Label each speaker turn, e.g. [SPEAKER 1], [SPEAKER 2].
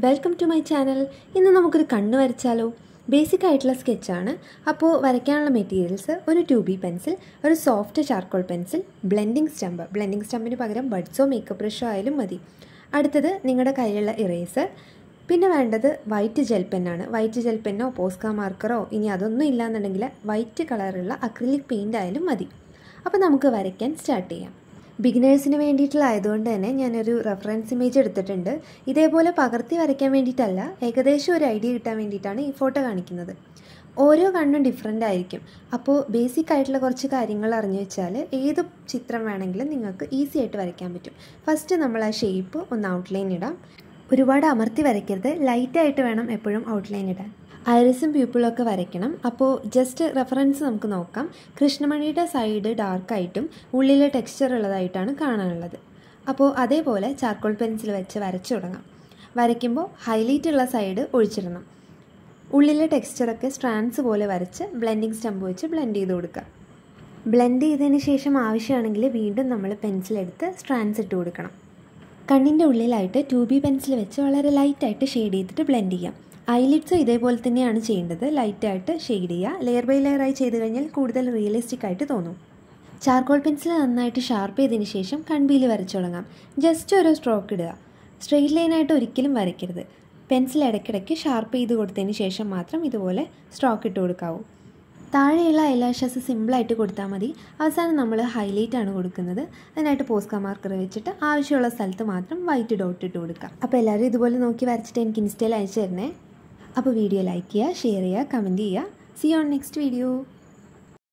[SPEAKER 1] welcome to my channel ഇന്ന് നമുക്കൊരു കണ്ണ് വരച്ചാലോ ബേസിക് ആയിട്ടുള്ള സ്കെച്ചാണ് അപ്പോൾ വരയ്ക്കാനുള്ള മെറ്റീരിയൽസ് ഒരു ടു ബി പെൻസിൽ ഒരു soft charcoal pencil blending stump blending സ്റ്റമ്പിന് പകരം ബഡ്സോ മേക്കപ്പ് ബ്രഷോ ആയാലും മതി അടുത്തത് നിങ്ങളുടെ കയ്യിലുള്ള ഇറേസർ പിന്നെ വേണ്ടത് വൈറ്റ് ജെൽ പെന്നാണ് വൈറ്റ് ജെൽ പെന്നോ പോസ്ക മാർക്കറോ ഇനി അതൊന്നും ഇല്ലാന്നുണ്ടെങ്കിൽ വൈറ്റ് കളറുള്ള അക്രിലിക് പെയിൻ്റ് ആയാലും മതി അപ്പോൾ നമുക്ക് വരയ്ക്കാൻ സ്റ്റാർട്ട് ചെയ്യാം ബിഗിനേഴ്സിന് വേണ്ടിയിട്ടുള്ള ആയതുകൊണ്ട് തന്നെ ഞാനൊരു റെഫറൻസ് ഇമേജ് എടുത്തിട്ടുണ്ട് ഇതേപോലെ പകർത്തി വരയ്ക്കാൻ വേണ്ടിയിട്ടല്ല ഏകദേശം ഒരു ഐഡിയ കിട്ടാൻ വേണ്ടിയിട്ടാണ് ഈ ഫോട്ടോ കാണിക്കുന്നത് ഓരോ കണ്ണും ഡിഫറെൻ്റ് ആയിരിക്കും അപ്പോൾ ബേസിക് ആയിട്ടുള്ള കുറച്ച് കാര്യങ്ങൾ അറിഞ്ഞു വെച്ചാൽ ഏത് ചിത്രം വേണമെങ്കിലും നിങ്ങൾക്ക് ഈസി ആയിട്ട് വരയ്ക്കാൻ പറ്റും ഫസ്റ്റ് നമ്മൾ ആ ഷേപ്പ് ഒന്ന് ഔട്ട്ലൈൻ ഇടാം ഒരുപാട് അമർത്തി വരയ്ക്കരുത് ലൈറ്റായിട്ട് വേണം എപ്പോഴും ഔട്ട്ലൈൻ ഇടാൻ ഐറിസും പ്യൂപ്പിളും ഒക്കെ വരയ്ക്കണം അപ്പോൾ ജസ്റ്റ് റെഫറൻസ് നമുക്ക് നോക്കാം കൃഷ്ണമണിയുടെ സൈഡ് ഡാർക്കായിട്ടും ഉള്ളിൽ ടെക്സ്ചർ ഉള്ളതായിട്ടാണ് കാണാനുള്ളത് അപ്പോൾ അതേപോലെ ചാർക്കോൾ പെൻസിൽ വെച്ച് വരച്ചു തുടങ്ങാം വരയ്ക്കുമ്പോൾ ഹൈലൈറ്റ് ഉള്ള സൈഡ് ഒഴിച്ചിടണം ഉള്ളിലെ ടെക്സ്ചറൊക്കെ സ്ട്രാൻഡ്സ് പോലെ വരച്ച് ബ്ലെൻഡിങ് സ്റ്റമ്പ് വെച്ച് ബ്ലെൻഡ് ചെയ്ത് കൊടുക്കുക ബ്ലെൻഡ് ചെയ്തതിന് ശേഷം ആവശ്യമാണെങ്കിൽ വീണ്ടും നമ്മൾ പെൻസിലെടുത്ത് സ്ട്രാൻഡ്സ് ഇട്ട് കൊടുക്കണം കണ്ണിൻ്റെ ഉള്ളിലായിട്ട് ടു ബി പെൻസിൽ വെച്ച് വളരെ ലൈറ്റായിട്ട് ഷെയ്ഡ് ചെയ്തിട്ട് ബ്ലെൻഡ് ചെയ്യാം ഐലിഡ്സും ഇതേപോലെ തന്നെയാണ് ചെയ്യേണ്ടത് ലൈറ്റായിട്ട് ഷെയ്ഡ് ചെയ്യുക ലെയർ ബൈ ലെയർ ആയി ചെയ്ത് കഴിഞ്ഞാൽ കൂടുതൽ റിയലിസ്റ്റിക് ആയിട്ട് തോന്നും ചാർക്കോൾ പെൻസിൽ നന്നായിട്ട് ഷാർപ്പ് ചെയ്തതിന് ശേഷം കൺപീല് വരച്ചു തുടങ്ങാം ജസ്റ്റ് ഒരു സ്ട്രോക്ക് ഇടുക സ്ട്രെയിറ്റ് ലൈനായിട്ട് ഒരിക്കലും വരയ്ക്കരുത് പെൻസിൽ ഇടയ്ക്കിടയ്ക്ക് ഷാർപ്പ് ചെയ്ത് കൊടുത്തതിന് ശേഷം മാത്രം ഇതുപോലെ സ്ട്രോക്ക് ഇട്ട് കൊടുക്കാവൂ താഴെയുള്ള ഐലാഷസ് സിമ്പിളായിട്ട് കൊടുത്താൽ മതി അവസാനം നമ്മൾ ഹൈലൈറ്റ് ആണ് കൊടുക്കുന്നത് അതിനായിട്ട് പോസ്ക മാർക്കർ വെച്ചിട്ട് ആവശ്യമുള്ള സ്ഥലത്ത് മാത്രം വൈറ്റ് ഡോട്ട് ഇട്ട് കൊടുക്കുക അപ്പോൾ എല്ലാവരും ഇതുപോലെ നോക്കി വരച്ചിട്ട് എനിക്ക് ഇൻസ്റ്റയിൽ അയച്ചു തരണേ അപ്പോൾ വീഡിയോ ലൈക്ക് ചെയ്യുക ഷെയർ ചെയ്യുക കമൻറ്റ് ചെയ്യുക സി ഓൺ നെക്സ്റ്റ് വീഡിയോ